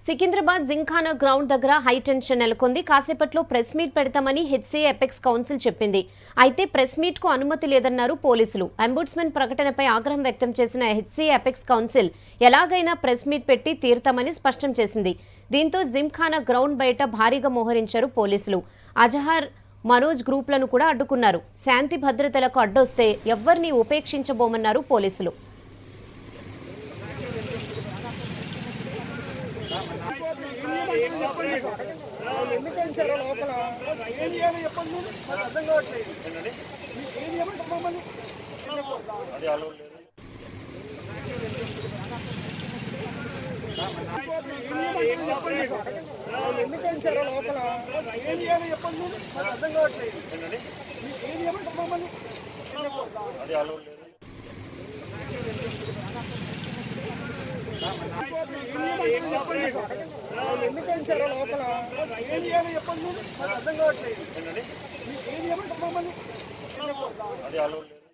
Secunderabad Gymkhana ground దగ్గర high tension నెలకొంది కాసేపట్లో ప్రెస్ మీట్ పెడతామని హెచ్సీఏ ఎపెక్స్ కౌన్సిల్ చెప్పింది అయితే ప్రెస్ మీట్ కు అనుమతి లేదన్నారు పోలీసులు అంబుడ్స్మెన్ ప్రకటనపై ఆగ్రహం వ్యక్తం చేసిన హెచ్సీఏ ఎపెక్స్ కౌన్సిల్ ఎలాగైనా ప్రెస్ మీట్ పెట్టి తీరుతామని స్పష్టం చేసింది దీంతో జింఖానా గ్రౌండ్ బయట భారీగా మోహరించారు పోలీసులు అజహర్ మనోజ్ గ్రూప్లను కూడా అడ్డుకున్నారు శాంతి భద్రతలకు అడ్డొస్తే ఎవ్వరినీ ఉపేక్షించబోమన్నారు పోలీసులు ఎందుకు ఉంచారో లోపల ఏం చేయాలి చెప్పండి నాకు అర్థం కావట్లేదు మీకు ఏం చేయమంటారు మమ్మల్ని ఎందుకు ఉంచారో లోపల ఏం చేయాలి చెప్పండి నాకు అర్థం కావట్లేదు మీకు ఏం చేయమంటారు మమ్మల్ని ఎందుకు ఉంచారో లోపల ఏం చేయాలి చెప్పండి నాకు అర్థం కావట్లేదు మీకు ఏం చేయమంటారు మమ్మల్ని